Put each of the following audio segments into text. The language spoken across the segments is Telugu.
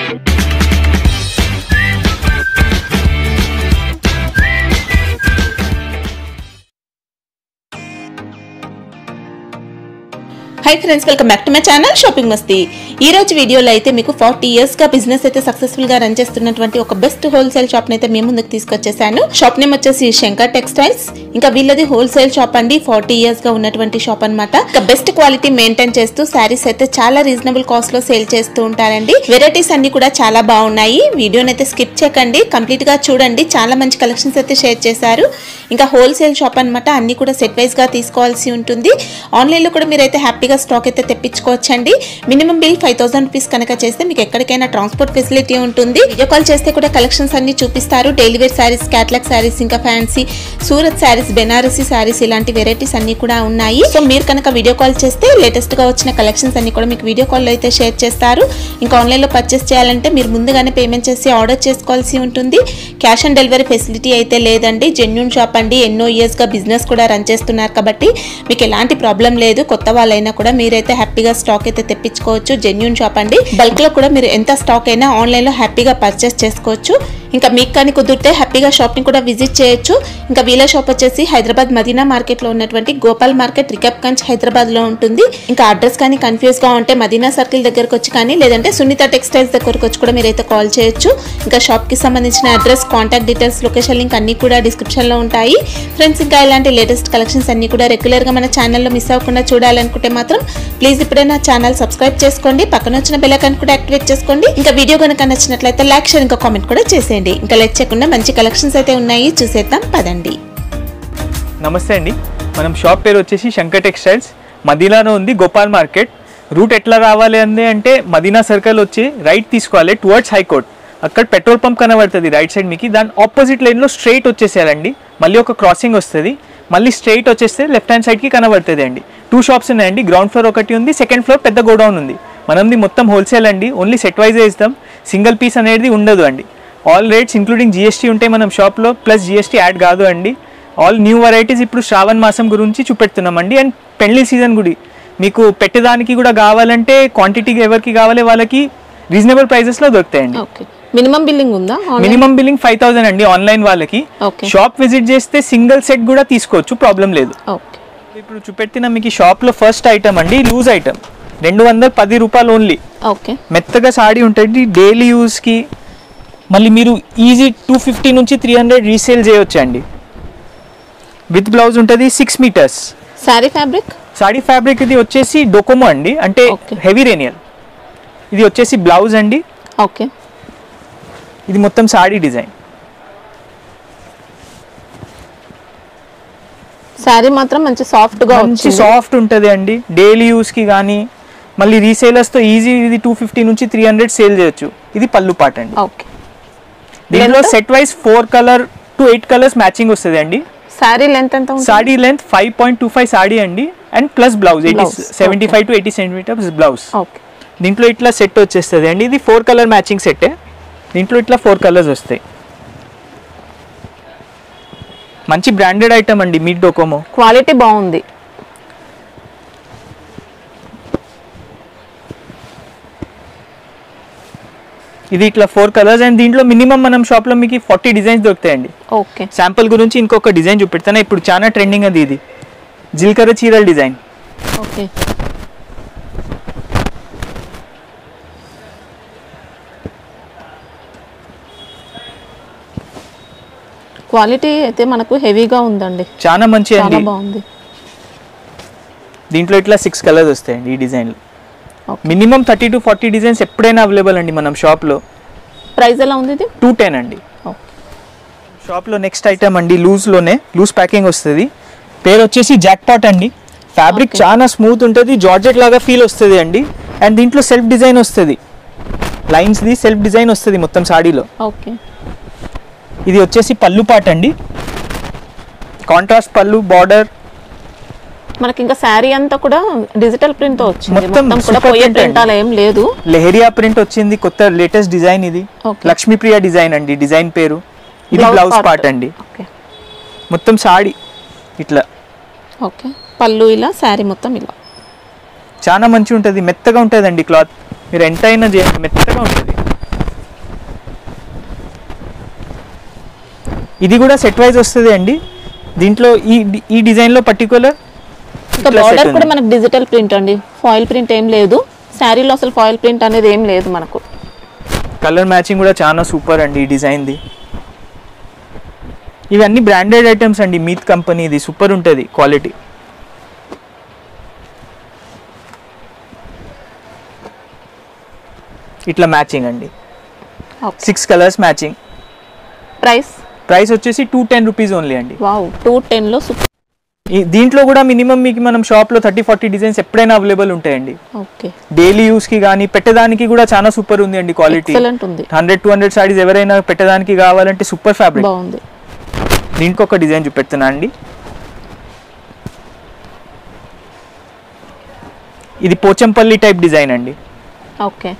High friends welcome back to my channel shopping Masti ఈ రోజు వీడియోలో అయితే మీకు ఫార్టీ ఇయర్స్ గా బిజినెస్ అయితే సక్సెస్ఫుల్ గా రన్ చేస్తున్నటువంటి ఒక బెస్ట్ హోల్సేల్ షాప్ అయితే మేము ముందుకు తీసుకొచ్చేసాను షాప్ నేమ్ వచ్చేసి శంకర్ టెక్స్టైల్స్ ఇంకా వీళ్ళది హోల్సేల్ షాప్ అండి ఫార్టీ ఇయర్స్ గా ఉన్నటువంటి షాప్ అన్నమాట ఇంకా బెస్ట్ క్వాలిటీ మెయింటైన్ చేస్తూ శారీస్ అయితే చాలా రీజనబుల్ కాస్ట్ లో సేల్ చేస్తూ ఉంటారండి వెరైటీస్ అన్ని కూడా చాలా బాగున్నాయి వీడియోని అయితే స్కిప్ చేయకండి కంప్లీట్ గా చూడండి చాలా మంచి కలెక్షన్స్ అయితే షేర్ చేశారు ఇంకా హోల్సేల్ షాప్ అన్నమాట అన్ని కూడా సెట్ వైజ్ గా తీసుకోవాల్సి ఉంటుంది ఆన్లైన్ లో కూడా మీరైతే హ్యాపీగా స్టాక్ అయితే తెప్పించుకోవచ్చండి minimum bill five thousand rupees కనుక చేస్తే మీకు ఎక్కడికైనా ట్రాన్స్పోర్ట్ ఫెసిలిటీ ఉంటుంది వీడియో కాల్ చేస్తే కూడా కలెక్షన్స్ అన్ని చూపిస్తారు daily wear sarees catalogue sarees ఇంకా ఫ్యాన్సీ సూరత్ శారీస్ బెనారసీ శారీస్ ఇలాంటి వెరైటీస్ అన్ని కూడా ఉన్నాయి సో మీరు కనుక వీడియో కాల్ చేస్తే లేటెస్ట్ గా వచ్చిన కలెక్షన్స్ అన్ని కూడా మీకు వీడియో కాల్ అయితే షేర్ చేస్తారు ఇంకా ఆన్లైన్ లో పర్చేస్ చేయాలంటే మీరు ముందుగానే పేమెంట్ చేసి ఆర్డర్ చేసుకోవాల్సి ఉంటుంది క్యాష్ ఆన్ డెలివరీ ఫెసిలిటీ అయితే లేదండి జెన్యున్ షాప్ అండి ఎన్నో ఇయర్స్ గా బిజినెస్ కూడా రన్ చేస్తున్నారు కాబట్టి మీకు ఎలాంటి ప్రాబ్లం లేదు కొత్త వాళ్ళైనా కూడా మీరైతే హ్యాపీగా స్టాక్ అయితే తెప్పించుకోవచ్చు జెన్యున్ షాప్ అండి బల్క్ లో కూడా మీరు ఎంత స్టాక్ అయినా ఆన్లైన్ లో హ్యాపీగా పర్చేస్ చేసుకోవచ్చు ఇంకా మీకు కానీ కుదిరితే హ్యాపీగా షాప్ ని కూడా విజిట్ చేయొచ్చు ఇంకా వీళ్ళ షాప్ వచ్చేసి హైదరాబాద్ మదీనా మార్కెట్ లో ఉన్నటువంటి గోపాల్ మార్కెట్ రికబ్గంజ్ హైదరాబాద్ లో ఉంటుంది ఇంకా అడ్రస్ కానీ కన్ఫ్యూజ్ గా ఉంటే మదీనా సర్కిల్ దగ్గరకు వచ్చి కానీ లేదంటే సునీత టెక్స్టైల్స్ దగ్గరకు వచ్చి కూడా మీరైతే కాల్ చేయొచ్చు ఇంకా షాప్ కి సంబంధించిన address contact details location link అన్ని కూడా డిస్క్రిప్షన్ లో ఉంటాయి ఫ్రెండ్స్ ఇంకా ఇలాంటి లేటెస్ట్ కలెక్షన్స్ అన్ని కూడా రెగ్యులర్ గా మన ఛానల్లో మిస్ అవ్వకుండా చూడాలనుకుంటే మాత్రం ప్లీజ్ ఇప్పుడే నా ఛానల్ సబ్స్క్రైబ్ చేసుకోండి పక్కన వచ్చిన బెల్ ఐకాన్ కూడా యాక్టివేట్ చేసుకోండి ఇంకా వీడియో కనుక నచ్చినట్లయితే లైక్ షేర్ ఇంకా కామెంట్ కూడా చేసేయండి ఇంకా లైక్ చేయకుండా మంచి కలెక్షన్స్ అయితే ఉన్నాయి చూసేద్దాం పదండి నమస్తే అండి మనం షాప్ పేరు వచ్చేసి శంకర్ టెక్స్టైల్స్ మదీనాలో ఉంది గోపాల్ మార్కెట్ రూట్ ఎట్లా రావాలి అంది అంటే మదీనా సర్కిల్ వచ్చి రైట్ తీసుకోవాలి టువర్డ్స్ హైకోర్ట్ అక్కడ పెట్రోల్ పంప్ కనబడుతుంది రైట్ సైడ్ మీకు దాని ఆపోజిట్ లైన్లో స్ట్రైట్ వచ్చేసేయాలండి మళ్ళీ ఒక క్రాసింగ్ వస్తుంది మళ్ళీ స్ట్రైట్ వచ్చేస్తే లెఫ్ట్ హ్యాండ్ సైడ్కి కనబడుతుంది అండి టూ షాప్స్ ఉన్నాయండి గ్రౌండ్ ఫ్లోర్ ఒకటి ఉంది సెకండ్ ఫ్లోర్ పెద్ద గోడౌన్ ఉంది మనది మొత్తం హోల్సేల్ అండి ఓన్లీ సెట్ వైజే ఇస్తాం సింగిల్ పీస్ అనేది ఉండదు అండి ఆల్ రేట్స్ ఇంక్లూడింగ్ జిఎస్టీ ఉంటాయి మనం షాప్లో ప్లస్ జిఎస్టీ యాడ్ కాదు అండి ఆల్ న్యూ వెరైటీస్ ఇప్పుడు శ్రావణ్ మాసం గురించి చూపెడుతున్నామండి అండ్ పెళ్లి సీజన్ గుడి మీకు పెట్టేదానికి కూడా కావాలంటే క్వాంటిటీ ఎవరికి కావాలి వాళ్ళకి రీజనబుల్ ప్రైజెస్లో దొరుకుతాయండి ఓకే మినిమం బిల్లింగ్ ఉందా మినిమం బిల్లింగ్ ఫైవ్ థౌసండ్ అండి ఆన్లైన్ వాళ్ళకి Okay. షాప్ విజిట్ చేస్తే సింగిల్ సెట్ కూడా తీసుకోవచ్చు ప్రాబ్లం లేదు ఓకే ఇప్పుడు చూపెట్టిన మీకు షాప్లో ఫస్ట్ ఐటమ్ అండి లూజ్ ఐటమ్ రెండు వందల పది రూపాయలు ఓన్లీ ఓకే మెత్తగా సాడీ ఉంటుంది డైలీ యూస్కి మళ్ళీ మీరు ఈజీ టూ ఫిఫ్టీ నుంచి త్రీ హండ్రెడ్ రీసేల్ చేయొచ్చు అండి విత్ బ్లౌజ్ ఉంటుంది six metres saree fabric saree fabric ఇది వచ్చేసి డొకోమో అండి అంటే Okay. హెవీ రేనియల్ ఇది వచ్చేసి బ్లౌజ్ అండి ఓకే ఇది మొత్తం సాడీ డిజైన్ శారీ మాత్రం మంచి సాఫ్ట్ గా మంచి వచ్చింది సాఫ్ట్ ఉంటుంది అండి డైలీ యూస్కి కానీ మళ్ళీ రీసేలర్స్తో ఈజీ ఇది టూ ఫిఫ్టీ నుంచి త్రీ హండ్రెడ్ సేల్ చేయొచ్చు ఇది పళ్ళు పాట అండి ఓకే దీంట్లో Length? Set wise four colour to eight colours matching వస్తుంది అండి శారీ లెంత్ ఎంత ఉంటుంది saree length five point two five saree అండి and plus blouse eighty Blouse, seventy okay. Five to eighty centimetres blouse okay దీంట్లో ఇట్లా సెట్ వచ్చేస్తుంది అండి ఇది ఫోర్ కలర్ మ్యాచింగ్ సెట్ దీంట్లో ఇట్లా ఫోర్ కలర్స్ వస్తాయి మంచి బ్రాండెడ్ ఐటమ్ అండి మీట్ డోకోమో క్వాలిటీ బాగుంది ఇది ఇట్లా ఫోర్ కలర్స్ అండ్ దీంట్లో మినిమం మనం షాప్లో మీకు ఫార్టీ డిజైన్స్ దొరుకుతాయండి ఓకే శాంపుల్ గురించి ఇంకొక డిజైన్ చూపెడతాను ఇప్పుడు చాలా ట్రెండింగ్ అది ఇది జిల్కర చీరల డిజైన్ ఓకే క్వాలిటీ అయితే మనకు హెవీగా ఉందండి చాలా మంచి చాలా అండి బాగుంది దీంట్లో ఇట్లా సిక్స్ కలర్స్ వస్తాయండి ఈ డిజైన్లో Okay. Minimum thirty to forty designs ఎప్పుడైనా అవైలబుల్ అండి మనం షాప్లో ప్రైస్ ఎలా ఉంది ఇది టూ టెన్ అండి ఓకే షాప్లో నెక్స్ట్ ఐటమ్ అండి లూజ్లోనే లూజ్ ప్యాకింగ్ వస్తుంది పేరు వచ్చేసి జాక్ పాట్ అండి ఫ్యాబ్రిక్ Okay. చాలా స్మూత్ ఉంటుంది జార్జెట్ లాగా ఫీల్ వస్తుంది అండి అండ్ దీంట్లో సెల్ఫ్ డిజైన్ వస్తుంది లైన్స్ది సెల్ఫ్ డిజైన్ వస్తుంది మొత్తం సాడీలో ఓకే ఇది వచ్చేసి పళ్ళు పాట్ అండి కాంట్రాస్ట్ పళ్ళు బార్డర్ మనకి ఇంకా శారీ అంతా కూడా డిజిటల్ ప్రింట్ తో వచ్చింది మొత్తం మొత్తం కూడా super పోయే print ప్రింట్ అండి. అలా ఏం లేదు లెహరియా ప్రింట్ వచ్చింది కొత్త లేటెస్ట్ డిజైన్ ఇది Okay. లక్ష్మీప్రియ డిజైన్ అండి డిజైన్ పేరు ఇది Blouse బ్లౌజ్ part. పార్ట్ అండి ఓకే మొత్తం సాడీ ఇట్లా ఓకే పళ్ళు ఇలా శారీ మొత్తం ఇలా చాలా మంచిగా ఉంటుంది మెత్తగా ఉంటుందండి క్లాత్ మీరు ఎంత అయినా చేయండి మెత్తగా ఉంటుంది ఇది కూడా సెట్ వైజ్ వస్తుంది అండి దీంట్లో ఈ ఈ డిజైన్లో పర్టికులర్ ఇంకా బార్డర్ కూడా మనకు డిజిటల్ ప్రింట్ అండి ఫాయిల్ ప్రింట్ ఏం లేదు శారీలో అసలు ఫాయిల్ ప్రింట్ అనేది ఏం లేదు మనకు కలర్ మ్యాచింగ్ కూడా చాలా సూపర్ అండి ఈ డిజైన్ది ఇవన్నీ బ్రాండెడ్ ఐటమ్స్ అండి మీత్ కంపెనీ ఇది సూపర్ ఉంటుంది క్వాలిటీ ఇట్లా మ్యాచింగ్ అండి okay six colours matching price price వచ్చేసి టూ టెన్ రూపీస్ ఓన్లీ అండి వావ్ టూ టెన్లో సూపర్ ఈ దీంట్లో కూడా మినిమం మీకు మనం షాప్లో థర్టీ ఫార్టీ డిజైన్స్ ఎప్పుడైనా అవైలబుల్ ఉంటాయండి ఓకే డైలీ యూస్కి కానీ పెట్టడానికి కూడా చాలా సూపర్ ఉంది అండి క్వాలిటీ ఎక్సలెంట్ ఉంది హండ్రెడ్ టూ హండ్రెడ్ సారీస్ ఎవరైనా పెట్టడానికి కావాలంటే సూపర్ ఫ్యాబ్రిక్ బాగుంది దీనికి ఒక డిజైన్ చూపెడుతున్నా అండి ఇది పోచంపల్లి టైప్ డిజైన్ అండి ఓకే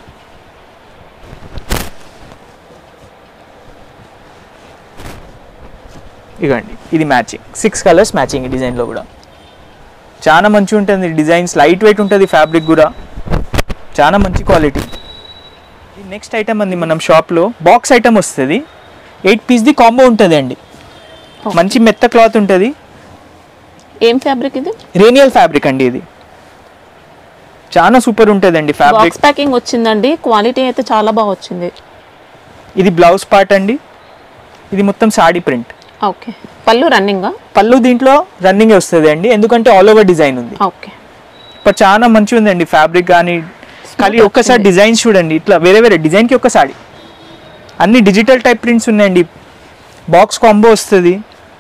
ఇగండి ఇది మ్యాచింగ్ సిక్స్ కలర్స్ మ్యాచింగ్ ఈ డిజైన్లో కూడా చాలా మంచి ఉంటుంది డిజైన్స్ లైట్ వెయిట్ ఉంటుంది ఫ్యాబ్రిక్ కూడా చాలా మంచి క్వాలిటీ నెక్స్ట్ ఐటమ్ అండి మనం షాప్లో బాక్స్ ఐటమ్ వస్తుంది ఎయిట్ పీస్ది కాంబో ఉంటుంది అండి మంచి మెత్త క్లాత్ ఉంటుంది ఏం ఫ్యాబ్రిక్ ఇది రేనియల్ ఫ్యాబ్రిక్ అండి ఇది చాలా సూపర్ ఉంటుందండి ఫ్యాబ్రిక్ బాక్స్ ప్యాకింగ్ వచ్చిందండి క్వాలిటీ అయితే చాలా బాగా వచ్చింది ఇది బ్లౌజ్ పార్ట్ అండి ఇది మొత్తం సాడీ ప్రింట్ ఓకే పళ్ళు రన్నింగా పళ్ళు దీంట్లో రన్నింగ్ వస్తుంది అండి ఎందుకంటే ఆల్ ఓవర్ డిజైన్ ఉంది ఓకే ఇప్పుడు చాలా మంచిగా ఉందండి ఫ్యాబ్రిక్ కానీ ఖాళీ ఒక్కసారి డిజైన్స్ చూడండి ఇట్లా వేరే వేరే డిజైన్కి ఒక సాడీ అన్ని డిజిటల్ టైప్ ప్రింట్స్ ఉన్నాయండి బాక్స్ కాంబో వస్తుంది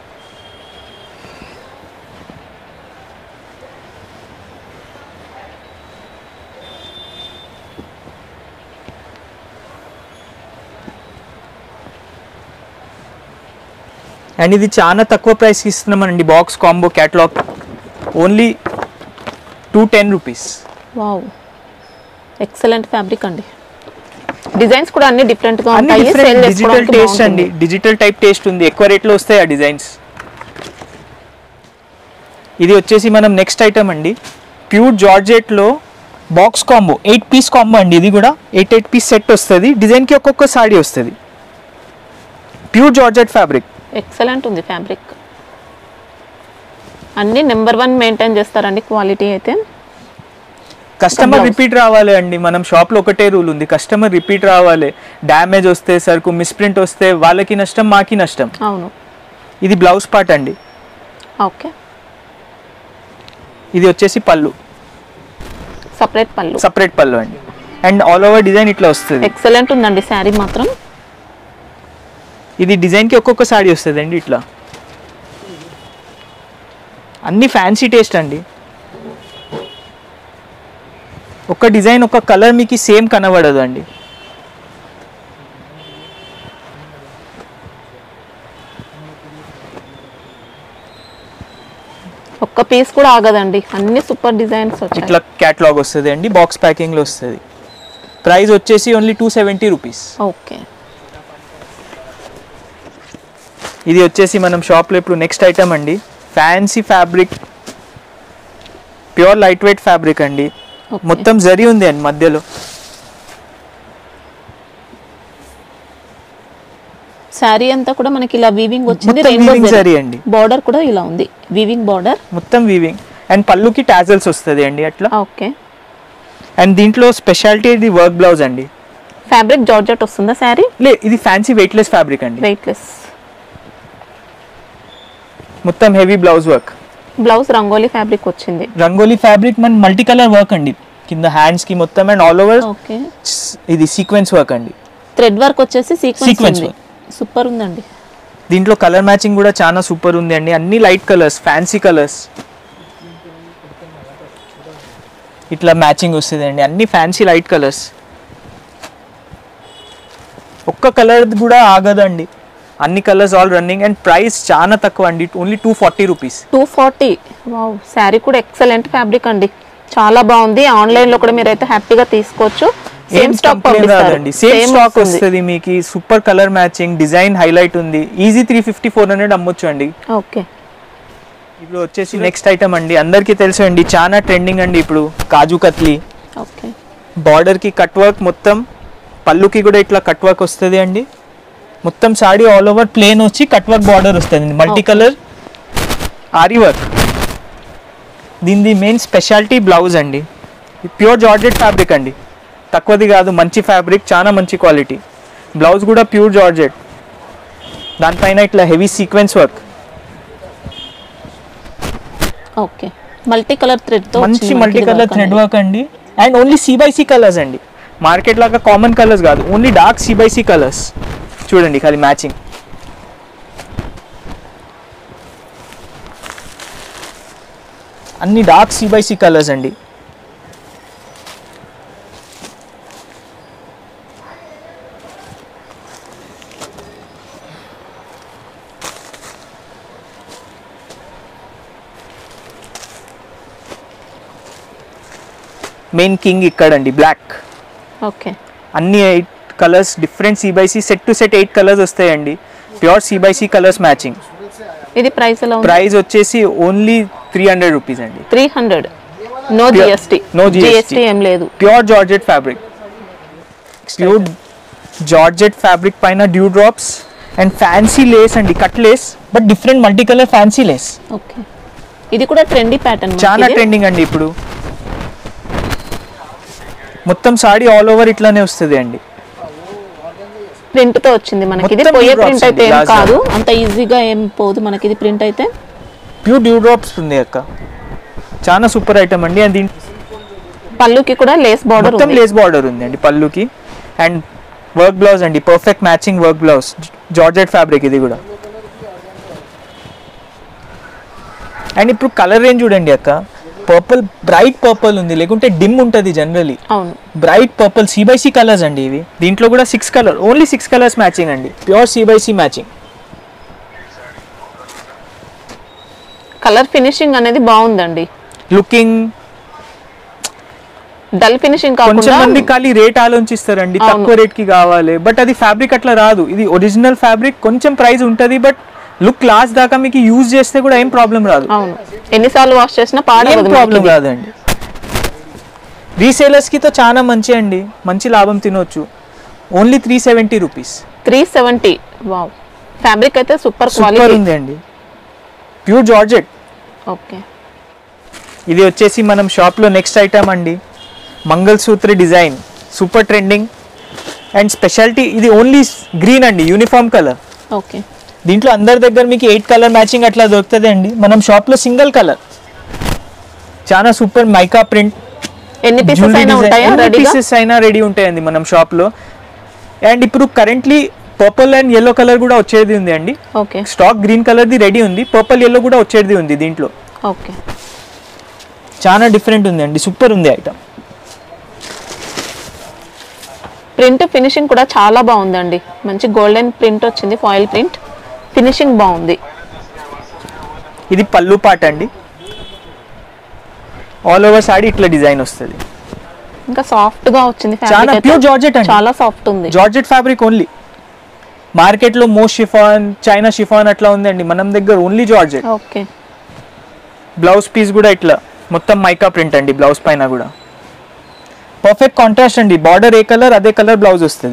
అండ్ ఇది చాలా తక్కువ ప్రైస్కి ఇస్తున్నామండి box combo catalogue only two ten rupees wow excellent fabric అండి డిజైన్స్ కూడా అన్ని డిఫరెంట్ గా అన్ని ఉంటాయి డిఫరెంట్ సేల్ డిజిటల్ చేసుకోవడానికి టేస్ట్ అండి బాగుంటుంది. డిజిటల్ టైప్ టేస్ట్ ఉంది ఎక్కువ రేట్లో వస్తాయి ఆ డిజైన్స్ ఇది వచ్చేసి మనం నెక్స్ట్ ఐటమ్ అండి ప్యూర్ జార్జెట్లో box combo eight piece combo అండి ఇది కూడా ఎయిట్ ఎయిట్ పీస్ సెట్ వస్తుంది డిజైన్కి ఒక్కొక్క సాడీ వస్తుంది ప్యూర్ జార్జెట్ ఫ్యాబ్రిక్ ఎక్సలెంట్ ఉంది ఫ్యాబ్రిక్ అన్ని నెంబర్ వన్ మెయింటైన్ చేస్తారండి క్వాలిటీ అయితే కస్టమర్ blouse. రిపీట్ రావాలి అండి మనం షాప్లో ఒకటే రూల్ ఉంది కస్టమర్ రిపీట్ రావాలి డ్యామేజ్ వస్తే సరుకు మిస్ప్రింట్ వస్తే వాళ్ళకి నష్టం మాకి నష్టం అవును ఇది బ్లౌజ్ పార్ట్ అండి ఓకే ఇది వచ్చేసి పళ్ళు సపరేట్ పళ్ళు సపరేట్ పళ్ళు అండి అండ్ ఆల్ ఓవర్ డిజైన్ ఇట్లా వస్తుంది ఎక్సలెంట్ ఉందండి శారీ మాత్రం ఇది డిజైన్కి ఒక్కొక్క సాడీ వస్తుంది అండి ఇట్లా అన్ని ఫ్యాన్సీ టేస్ట్ అండి ఒక డిజైన్ ఒక కలర్ మీకు సేమ్ కనబడదు అండి ఒక్క పీస్ కూడా ఆగదండి అన్ని సూపర్ డిజైన్స్ వచ్చాయి ఇట్లా క్యాటలాగ్ వస్తుంది అండి బాక్స్ ప్యాకింగ్లో వస్తుంది ప్రైస్ వచ్చేసి only two seventy rupees okay ఇది వచ్చేసి మనం షాప్లో ఇప్పుడు నెక్స్ట్ ఐటమ్ అండి fancy fabric pure light weight fabric అండి Okay. మొత్తం జరి ఉంది అండి మధ్యలో శారీ అంతా కూడా మనకి ఇలా వీవింగ్ వచ్చింది మొత్తం రెయిన్బో weaving జరీ అండి. బార్డర్ కూడా ఇలా ఉంది వీవింగ్ బార్డర్ మొత్తం వీవింగ్ అండ్ పళ్ళుకి టాజల్స్ వస్తుంది అండి అట్లా ఓకే అండ్ దీంట్లో స్పెషాలిటీ ఇది వర్క్ బ్లౌజ్ అండి ఫ్యాబ్రిక్ జార్జెట్ వస్తుందా శారీ లే ఇది ఫ్యాన్సీ వెయిట్లెస్ ఫ్యాబ్రిక్ అండి వెయిట్లెస్ మొత్తం heavy blouse work blouse rangoli fabric వచ్చింది రంగోలీ ఫ్యాబ్రిక్ మన మల్టీ కలర్ వర్క్ అండి కింద హ్యాండ్స్ కి మొత్తం అండ్ ఆల్ ఓవర్ ఓకే ఇది సీక్వెన్స్ వర్క్ అండి థ్రెడ్ వర్క్ వచ్చేసి Sequence సీక్వెన్స్ ఉంది సూపర్ ఉందండి దీంట్లో కలర్ మ్యాచింగ్ కూడా చాలా సూపర్ ఉంది అండి అన్ని లైట్ కలర్స్ ఫ్యాన్సీ కలర్స్ ఇట్లా మ్యాచింగ్ వస్తుంది అండి అన్ని ఫ్యాన్సీ లైట్ కలర్స్ ఒక్క కలర్ కూడా ఆగదండి అన్ని colours all running and price చాలా తక్కువ అండి only two forty rupees two forty wow sari కూడా ఎక్సలెంట్ ఫ్యాబ్రిక్ అండి చాలా బాగుంది ఆన్లైన్ లో కూడా మీరైతే హ్యాపీగా తీసుకోవచ్చు సేమ్ ఏం స్టాక్ కంప్లైంట్ పంపిస్తారు రాదండి సేమ్ Same స్టాక్ వస్తుంది. వస్తుంది మీకు super colour matching design highlight ఉంది easy three fifty four hundred అమ్మొచ్చు అండి ఓకే ఇప్పుడు వచ్చేసి నెక్స్ట్ ఐటమ్ అండి అందరికీ తెలుసు అండి చాలా ట్రెండింగ్ అండి ఇప్పుడు కాజు కత్లీ ఓకే బార్డర్ కి కట్ వర్క్ మొత్తం పళ్ళుకి కూడా ఇట్లా కట్ వర్క్ వస్తుంది అండి మొత్తం సాడీ ఆల్ ఓవర్ ప్లేన్ వచ్చి కట్ వర్క్ బార్డర్ వస్తుంది multi Okay. Colour aari work దీనిది మెయిన్ స్పెషాలిటీ బ్లౌజ్ అండి ప్యూర్ జార్జెట్ ఫ్యాబ్రిక్ అండి తక్కువది కాదు మంచి ఫ్యాబ్రిక్ చాలా మంచి క్వాలిటీ బ్లౌజ్ కూడా ప్యూర్ జార్జెట్ దానిపైన ఇట్లా heavy sequence work okay multi colour thread తో మంచి వచ్చింది మల్టీ మనకి కలర్ work థ్రెడ్ అనేది. వర్క్ అండి and only C by C colours అండి మార్కెట్ లాగా కామన్ కలర్స్ కాదు only dark C by C colours చూడండి ఖాళీ మ్యాచింగ్ అన్ని dark C by C colours అండి మెయిన్ కింగ్ ఇక్కడండి బ్లాక్ ఓకే అన్ని eight colours different C by C set to set eight colours వస్తాయండి pure C by C colours matching ఇది ప్రైస్ ఎలా ఉంది ప్రైస్ వచ్చేసి ఓన్లీ త్రీ హండ్రెడ్ రూపీస్ అండి three hundred no Pure- GST no GST. GST ఏం లేదు pure georgette fabric pure georgette fabric పైన dew drops and fancy lace అండి cut lace but different multi colour fancy lace okay ఇది కూడా ట్రెండీ ప్యాటర్న్ చాలా ట్రెండింగ్ అండి ఇప్పుడు మొత్తం సాడీ ఆల్ ఓవర్ ఇట్లానే వస్తుంది అండి ప్రింట్ తో వచ్చింది మనకి ఇది మొత్తం పోయే drops ప్రింట్ అయితే అండి, ఏం glass కాదు అంత ఈజీగా ఏం పోదు మనకి ఇది ప్రింట్ అయితే ప్యూర్ డ్యూ డ్రాప్స్ ఉంది అక్క చాలా సూపర్ ఐటమ్ అండి అండ్ దీని పళ్ళుకి కూడా లేస్ బార్డర్ మొత్తం ఉంది లేస్ బార్డర్ ఉంది అండి పళ్ళుకి అండ్ వర్క్ బ్లౌజ్ అండి perfect matching work blouse georgette fabric ఇది కూడా అండ్ ఇప్పుడు కలర్ రేంజ్ చూడండి అక్క పర్పుల్ బ్రైట్ పర్పుల్ ఉంది లేకుంటే డిమ్ ఉంటుంది జనరలీ అవును bright purple C by C colours అండి ఇవి దీంట్లో కూడా six colour only six colours matching అండి pure C by C matching colour finishing అనేది బాగుందండి లుకింగ్ డల్ ఫినిషింగ్ కొంచెం కాకుండా మంది ఖాళీ రేట్ ఆలోచిస్తారండి అవును. తక్కువ రేట్ కి కావాలి బట్ అది ఫ్యాబ్రిక్ అట్లా రాదు ఇది ఒరిజినల్ ఫ్యాబ్రిక్ కొంచెం ప్రైస్ ఉంటుంది బట్ లుక్ లాస్ట్ దాకా మీకు యూజ్ చేస్తే కూడా ఏం ప్రాబ్లం రాదు అవును ఎన్నిసార్లు వాష్ చేసినా ఏం పాడవదు ప్రాబ్లం రాదండి రీసేలర్స్ కి తో చాలా మంచి అండి మంచి లాభం తినొచ్చు only three seventy rupees three seventy wow fabric అయితే సూపర్ సూపర్ క్వాలిటీ ఉంది అండి ప్యూర్ జార్జెట్ ఓకే ఇది వచ్చేసి మనం షాప్లో నెక్స్ట్ ఐటమ్ అండి mangalsutra design super trending and speciality ఇది ఓన్లీ గ్రీన్ అండి యూనిఫామ్ కలర్ ఓకే దీంట్లో అందరి దగ్గర మీకు ఎయిట్ కలర్ మ్యాచింగ్ అట్లా దొరుకుతుంది అండి మనం షాప్లో సింగిల్ కలర్ చాలా సూపర్ మైకా ప్రింట్ ఎన్ని పీసెస్ అయినా ఉంటాయా రెడీగా పీసెస్ అయినా రెడీ ఉంటాయండి మనం షాప్లో అండ్ ఇప్పుడు currently purple and yellow colour కూడా వచ్చేది ఉంది అండి ఓకే స్టాక్ గ్రీన్ కలర్ది రెడీ ఉంది పర్పుల్ ఎల్లో కూడా వచ్చేది ఉంది దీంట్లో ఓకే చాలా డిఫరెంట్ ఉంది అండి సూపర్ ఉంది ఐటమ్ ప్రింట్ ఫినిషింగ్ కూడా చాలా బాగుందండి మంచి గోల్డెన్ ప్రింట్ వచ్చింది ఫాయిల్ ప్రింట్ ఫినిషింగ్ బాగుంది ఇది పళ్ళు పాట అండి ఆల్ ఓవర్ సాడీ ఇట్లా డిజైన్ వస్తుంది ఇంకా సాఫ్ట్ గా వచ్చింది చాలా fabric అయితే. ప్యూర్ జార్జెట్ అండి చాలా సాఫ్ట్ ఉంది జార్జెట్ ఫ్యాబ్రిక్ ఓన్లీ మార్కెట్లో మోస్ట్ షిఫాన్ చైనా షిఫాన్ అట్లా ఉందండి మనం దగ్గర only georgette okay blouse piece కూడా ఇట్లా మొత్తం మైకా ప్రింట్ అండి బ్లౌజ్ పైన కూడా పర్ఫెక్ట్ కాంట్రాస్ట్ అండి బార్డర్ ఏ కలర్ అదే కలర్ బ్లౌజ్ వస్తుంది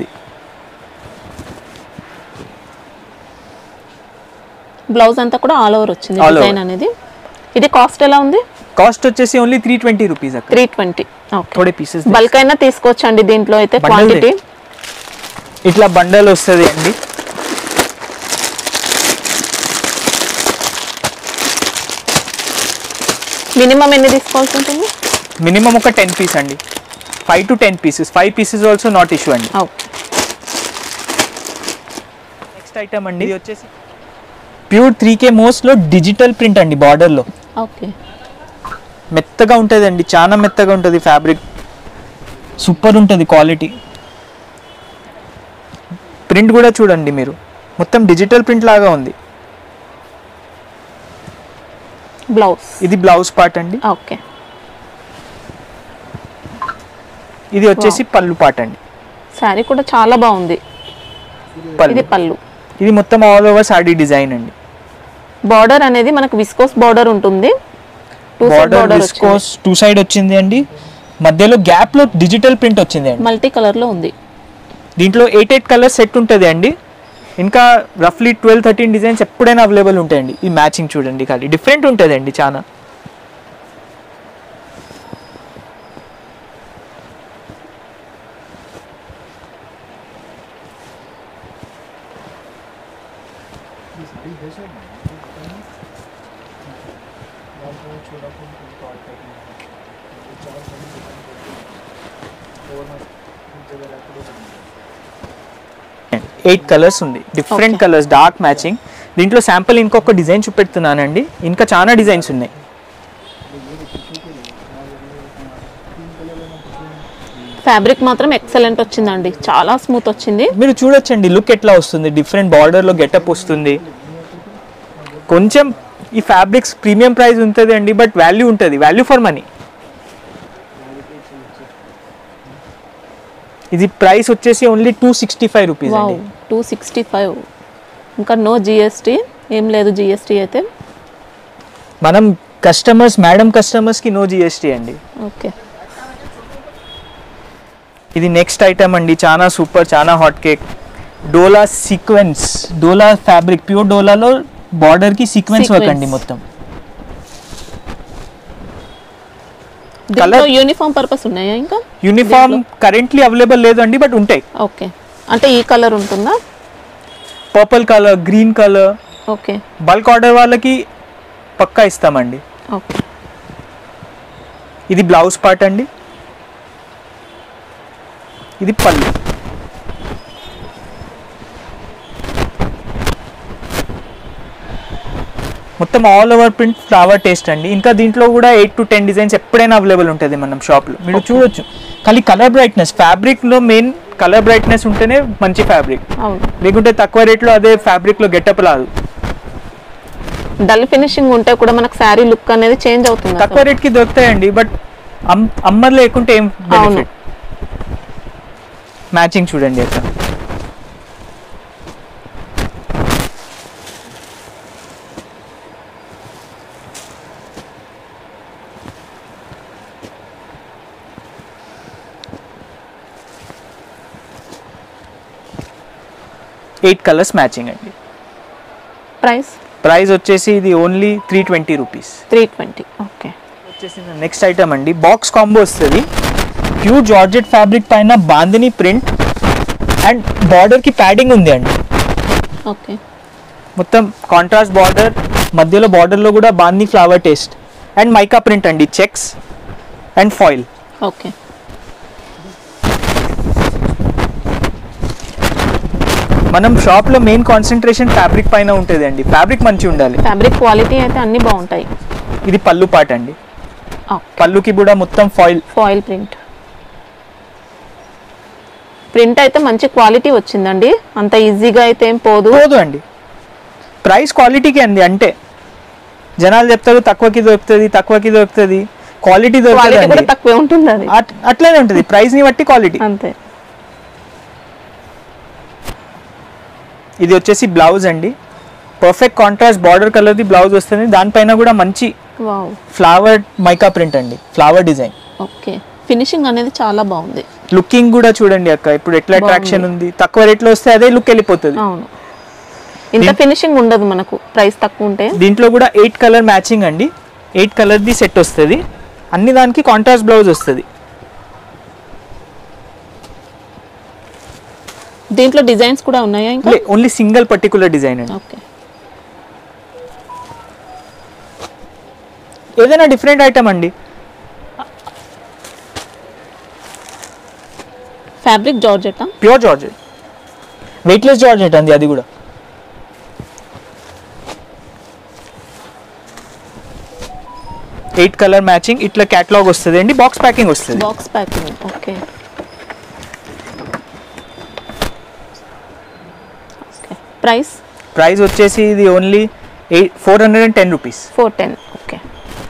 బ్లౌజ్ అంతా కూడా ఆల్ ఓవర్ వచ్చింది All over. డిజైన్ అనేది ఇది కాస్ట్ ఎలా ఉంది కాస్ట్ వచ్చేసి ఓన్లీ త్రీ ట్వంటీ రూపీస్ అక్కడ త్రీ ట్వంటీ ఓకే థోడే పీసెస్ బల్క్ అయినా తీసుకోవచ్చండి దీంట్లో అయితే Bundle క్వాంటిటీ ఇట్లా బండల్ వస్తుంది అండి మినిమం ఎన్ని తీసుకోవాల్సి ఉంటుంది మినిమం ఒక టెన్ పీస్ అండి five to ten pieces five pieces also not issue అండి ఓకే నెక్స్ట్ ఐటమ్ అండి ఇది వచ్చేసి ప్యూర్ త్రీ కే మోస్ట్లో డిజిటల్ ప్రింట్ అండి బార్డర్లో ఓకే మెత్తగా ఉంటుంది అండి చాలా మెత్తగా ఉంటుంది ఫ్యాబ్రిక్ సూపర్ ఉంటుంది క్వాలిటీ ప్రింట్ కూడా చూడండి మీరు మొత్తం డిజిటల్ ప్రింట్ లాగా ఉంది బ్లౌజ్ ఇది బ్లౌజ్ పార్ట్ అండి ఓకే ఇది వచ్చేసి పళ్ళు పార్ట్ అండి శారీ కూడా చాలా బాగుంది ఇది పళ్ళు పళ్ళు ఇది మొత్తం ఆల్ ఓవర్ సాడీ డిజైన్ అండి బార్డర్ అనేది మనకు విస్కోస్ బార్డర్ ఉంటుంది two side border border viscose two side వచ్చింది అండి మధ్యలో గ్యాప్ లో డిజిటల్ ప్రింట్ వచ్చింది అండి మల్టీ కలర్ లో ఉంది దీంట్లో ఎయిట్ ఎయిట్ కలర్ సెట్ ఉంటుంది అండి ఇంకా రఫ్లీ ట్వెల్వ్ థర్టీన్ డిజైన్స్ ఎప్పుడైనా అవైలబుల్ ఉంటాయండి ఈ మ్యాచింగ్ చూడండి ఖాళీ డిఫరెంట్ ఉంటుందండి చాలా ఎయిట్ కలర్స్ ఉంది different Okay. Colours dark matching దీంట్లో శాంపుల్ ఇంకొక డిజైన్ చూపెడుతున్నానండి ఇంకా చాలా డిజైన్స్ ఉన్నాయి ఫ్యాబ్రిక్ మాత్రం ఎక్సలెంట్ వచ్చిందండి చాలా స్మూత్ వచ్చింది మీరు చూడొచ్చండి లుక్ ఎట్లా వస్తుంది డిఫరెంట్ బార్డర్లో గెటప్ వస్తుంది కొంచెం ఈ ఫ్యాబ్రిక్స్ ప్రీమియం ప్రైస్ ఉంటుంది అండి బట్ వాల్యూ ఉంటుంది వాల్యూ ఫర్ మనీ ఇది ప్రైస్ వచ్చేసి only two sixty five rupees wow అండి టూ సిక్స్టీ ఫైవ్ ఇంకా నో జిఎస్టీ ఏం లేదు జిఎస్టీ అయితే మనం కస్టమర్స్ మేడం కస్టమర్స్కి నో జిఎస్టీ అండి ఓకే ఇది నెక్స్ట్ ఐటమ్ అండి చాలా సూపర్ చాలా hot cake dola sequence dola fabric pure డోలాలో బార్డర్ కి సీక్వెన్స్ వర్క్ అండి Sequence. మొత్తం దీంట్లో యూనిఫామ్ పర్పస్ ఉన్నాయా ఇంకా యూనిఫామ్ కరెంట్లీ అవైలబుల్ లేదు అండి బట్ ఉంటాయి ఓకే అంటే ఈ కలర్ ఉంటుందా purple colour green colour okay bulk order వాళ్ళకి పక్కా ఇస్తామండి ఓకే ఇది బ్లౌజ్ పార్ట్ అండి ఇది పళ్ళు మొత్తం all over print flower taste అండి ఇంకా దీంట్లో కూడా ఎయిట్ టు టెన్ డిజైన్స్ ఎప్పుడైనా అవైలబుల్ ఉంటుంది మనం షాప్లో మీరు చూడొచ్చు కానీ కలర్ బ్రైట్నెస్ ఫ్యాబ్రిక్లో మెయిన్ కలర్ బ్రైట్నెస్ ఉంటేనే మంచి ఫ్యాబ్రిక్ అవును లేకుంటే తక్కువ రేట్లో అదే ఫ్యాబ్రిక్లో గెటప్ రాదు డల్ ఫినిషింగ్ ఉంటే కూడా మనకు శారీ లుక్ అనేది చేంజ్ అవుతుంది తక్కువ రేట్కి దొరుకుతాయండి బట్ అమ్ అమ్మర్ లేకుంటే ఏం అవును. బెనిఫిట్ మ్యాచింగ్ చూడండి అక్కడ ఎయిట్ కలర్స్ మ్యాచింగ్ అండి ప్రైస్ ప్రైస్ వచ్చేసి ఇది only three twenty rupees three twenty okay వచ్చేసి నెక్స్ట్ ఐటమ్ అండి బాక్స్ కాంబో వస్తుంది ప్యూర్ జార్జెట్ ఫ్యాబ్రిక్ పైన బాందిని ప్రింట్ అండ్ బార్డర్కి ప్యాడింగ్ ఉంది అండి ఓకే మొత్తం కాంట్రాస్ట్ బార్డర్ మధ్యలో బార్డర్లో కూడా bandhani flower taste and mica print అండి చెక్స్ అండ్ ఫాయిల్ ఓకే మనం షాప్లో మెయిన్ కాన్సన్ట్రేషన్ ఫ్యాబ్రిక్ పైన ఉంటుంది అండి ఫ్యాబ్రిక్ మంచిగా ఉండాలి ఫ్యాబ్రిక్ క్వాలిటీ అయితే అన్ని బాగుంటాయి ఇది పళ్ళు పాట అండి పళ్ళుకి కూడా మొత్తం ఫాయిల్ ఫాయిల్ ప్రింట్ ప్రింట్ అయితే మంచి క్వాలిటీ వచ్చిందండి అంత ఈజీగా అయితే ఏం పోదు పోదు అండి ప్రైస్ క్వాలిటీకి అండి అంటే జనాలు చెప్తారు తక్కువకి దొరుకుతుంది తక్కువకి దొరుకుతుంది క్వాలిటీ క్వాలిటీ కూడా దొరుకుతుంది తక్కువే ఉంటుంది అది అట్లనే ఉంటుంది ప్రైస్ ని బట్టి క్వాలిటీ అంతే ఇది వచ్చేసి బ్లౌజ్ అండి పర్ఫెక్ట్ కాంట్రాస్ట్ బార్డర్ కలర్ది బ్లౌజ్ వస్తుంది దానిపైన కూడా మంచి వావ్ ఫ్లవర్ మైకా ప్రింట్ అండి ఫ్లవర్ డిజైన్ ఓకే ఫినిషింగ్ అనేది చాలా బాగుంది లుకింగ్ కూడా చూడండి అక్క ఇప్పుడు ఎట్లా అట్రాక్షన్ ఉంది తక్కువ రేట్లో వస్తే అదే లుక్ వెళ్ళిపోతుంది అవును ఇంత ఫినిషింగ్ ఉండదు మనకు ప్రైస్ తక్కువ ఉంటే దీంట్లో కూడా ఎయిట్ కలర్ మ్యాచింగ్ అండి ఎయిట్ కలర్ది సెట్ వస్తుంది అన్ని దానికి కాంట్రాస్ట్ బ్లౌజ్ వస్తుంది దీంట్లో డిజైన్స్ కూడా ఉన్నాయా ఇంకా ఓన్లీ సింగిల్ పర్టికులర్ డిజైన్ అండి ఓకే ఏదైనా డిఫరెంట్ ఐటమ్ అండి fabric georgette pure georgette weightless georgette అండి అది కూడా ఎయిట్ కలర్ మ్యాచింగ్ ఇట్లా క్యాటలాగ్ వస్తుంది అండి బాక్స్ ప్యాకింగ్ వస్తుంది box packing okay okay price price వచ్చేసి ఇది only eight four hundred and ten rupees four ten okay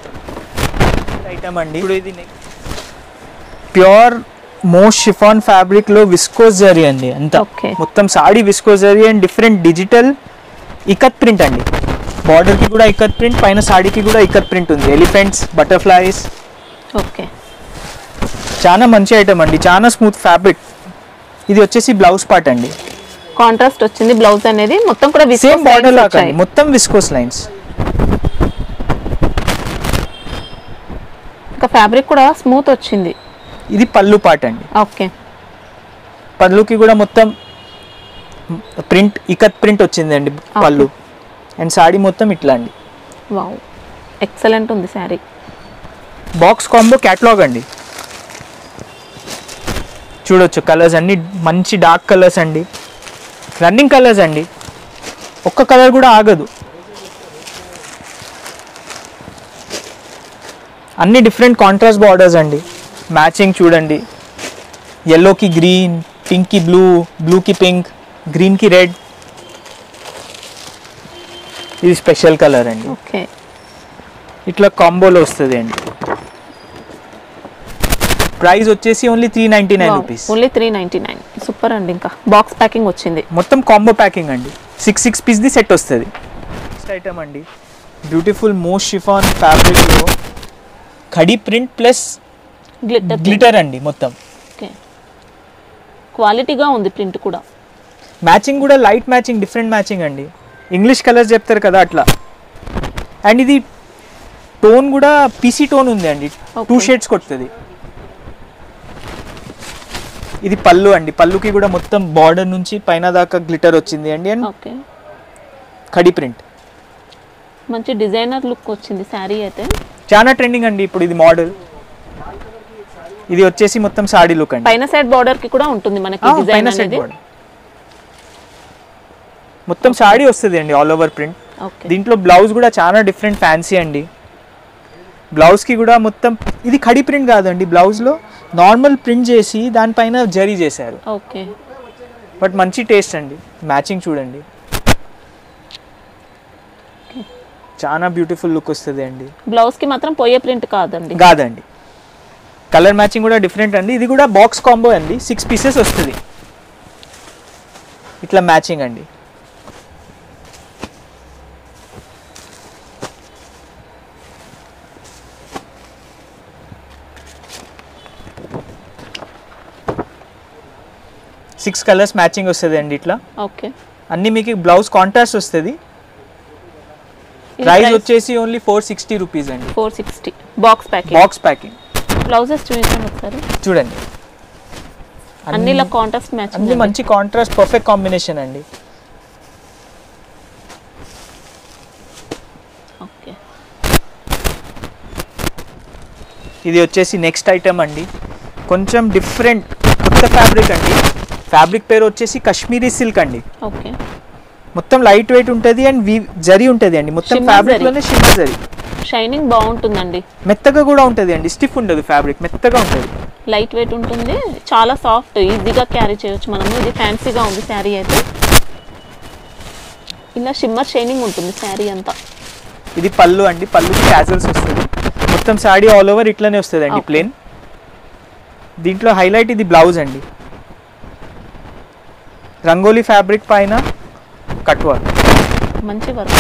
item అండి ఇప్పుడు ఇది ప్యూర్ మోస్ట్ షిఫాన్ ఫ్యాబ్రిక్ లో విస్కోస్ జరీ అండి అంత Okay. మొత్తం sari viscose zari and different digital ikat print అండి బార్డర్ కి కూడా ఇకత్ ప్రింట్ పైన సాడీకి కూడా ఇకత్ ప్రింట్ ఉంది ఎలిఫెంట్స్ బటర్ఫ్లైస్ ఓకే చాలా మంచి ఐటమ్ అండి చాలా స్మూత్ ఫ్యాబ్రిక్ ఇది వచ్చేసి బ్లౌజ్ పార్ట్ అండి కాంట్రాస్ట్ వచ్చింది బ్లౌజ్ అనేది మొత్తం కూడా viscose సేమ్ బార్డర్ lines లాగా వచ్చాయి. అండి మొత్తం విస్కోస్ లైన్స్ ఇంకా ఫ్యాబ్రిక్ కూడా స్మూత్ వచ్చింది ఇది పళ్ళు పాట అండి ఓకే పళ్ళుకి కూడా మొత్తం ప్రింట్ ఇకత్ ప్రింట్ వచ్చిందండి పళ్ళు అండ్ సాడీ మొత్తం ఇట్లా అండి వావ్ ఎక్సలెంట్ ఉంది శారీ బాక్స్ కాంబో క్యాటలాగ్ అండి చూడొచ్చు కలర్స్ అన్ని మంచి డార్క్ కలర్స్ అండి రన్నింగ్ కలర్స్ అండి ఒక్క కలర్ కూడా ఆగదు అన్ని డిఫరెంట్ కాంట్రాస్ట్ బార్డర్స్ అండి మ్యాచింగ్ చూడండి ఎల్లోకి గ్రీన్ పింక్కి బ్లూ బ్లూకి పింక్ గ్రీన్కి రెడ్ ఇది స్పెషల్ కలర్ అండి ఓకే ఇట్లా కాంబోలో వస్తుంది అండి ప్రైస్ వచ్చేసి only three ninety nine rupees only three ninety nine super అండి ఇంకా బాక్స్ ప్యాకింగ్ వచ్చింది మొత్తం కాంబో ప్యాకింగ్ అండి సిక్స్ సిక్స్ పీస్ది సెట్ వస్తుంది నెక్స్ట్ ఐటమ్ అండి బ్యూటిఫుల్ మోస్ట్ షిఫాన్ ఫ్యాబ్రిక్లో khadi print plus glitter glitter అండి మొత్తం ఓకే క్వాలిటీగా ఉంది ప్రింట్ కూడా మ్యాచింగ్ కూడా లైట్ మ్యాచింగ్ డిఫరెంట్ మ్యాచింగ్ అండి ఇంగ్లీష్ కలర్స్ చెప్తారు కదా అట్లా అండ్ ఇది టోన్ కూడా పీసీ టోన్ ఉంది అండి టూ Okay. షేడ్స్ కొడుతుంది ఇది పళ్ళు అండి పళ్ళుకి కూడా మొత్తం బార్డర్ నుంచి పైన దాకా గ్లిటర్ వచ్చింది అండి అండ్ ఓకే ఖడీ ప్రింట్ మంచి డిజైనర్ లుక్ వచ్చింది శారీ అయితే చాలా ట్రెండింగ్ అండి ఇప్పుడు ఇది మోడల్ ఇది వచ్చేసి మొత్తం సాడీ లుక్ అండి పైన సైడ్ బార్డర్ కి కూడా ఉంటుంది మనకి ఆ, డిజైన్ పైన సెట్ అనేది బార్డర్ మొత్తం సాడీ వస్తుంది అండి ఆల్ ఓవర్ ప్రింట్ ఓకే దీంట్లో బ్లౌజ్ కూడా చాలా డిఫరెంట్ ఫ్యాన్సీ అండి బ్లౌజ్కి కూడా మొత్తం ఇది ఖడీ ప్రింట్ కాదండి బ్లౌజ్లో నార్మల్ ప్రింట్ చేసి దానిపైన జరీ చేశారు ఓకే బట్ మంచి టేస్ట్ అండి మ్యాచింగ్ చూడండి చాలా బ్యూటిఫుల్ లుక్ వస్తుంది అండి బ్లౌజ్ కి మాత్రం పోయే ప్రింట్ కాదండి కాదండి కలర్ మ్యాచింగ్ కూడా డిఫరెంట్ అండి ఇది కూడా బాక్స్ కాంబో అండి సిక్స్ పీసెస్ వస్తుంది ఇట్లా మ్యాచింగ్ అండి సిక్స్ కలర్స్ మ్యాచింగ్ వస్తుంది అండి ఇట్లా ఓకే అన్ని మీకు బ్లౌజ్ కాంట్రాస్ట్ వస్తుంది ప్రైస్ వచ్చేసి ఓన్లీ ఫోర్ సిక్స్టీ రూపీస్ అండి four sixty box packing box packing blouses చూపించండి ఒకసారి చూడండి అన్ని ఇలా కాంట్రాస్ట్ అన్ని మ్యాచింగ్ మంచి కాంట్రాస్ట్ పర్ఫెక్ట్ కాంబినేషన్ అండి ఓకే ఇది వచ్చేసి నెక్స్ట్ ఐటమ్ అండి కొంచెం డిఫరెంట్ కొత్త ఫ్యాబ్రిక్ అండి ఫ్యాబ్రిక్ పేరు వచ్చేసి కాశ్మీరీ సిల్క్ అండి ఓకే మొత్తం లైట్ వెయిట్ ఉంటుంది అండ్ వీ జరీ ఉంటుంది అండి మొత్తం Shimmer ఫ్యాబ్రిక్ జరీ. లోనే షిమ్మర్ జరీ షైనింగ్ బాగుంటుందండి మెత్తగా కూడా ఉంటుంది అండి స్టిఫ్ ఉండదు ఫ్యాబ్రిక్ మెత్తగా ఉంటుంది లైట్ వెయిట్ ఉంటుంది చాలా సాఫ్ట్ ఈజీగా క్యారీ చేయొచ్చు మనము ఇది ఫ్యాన్సీగా ఉంది శారీ అయితే ఇలా షిమ్మర్ షైనింగ్ ఉంటుంది శారీ అంతా ఇది పళ్ళు అండి పళ్ళుకి క్యాజల్స్ వస్తుంది మొత్తం సాడీ ఆల్ ఓవర్ ఇట్లనే వస్తుంది అండి Okay. ప్లేన్ దీంట్లో హైలైట్ ఇది బ్లౌజ్ అండి రంగోలీ ఫ్యాబ్రిక్ పైన కట్ వర్క్ మంచి వర్క్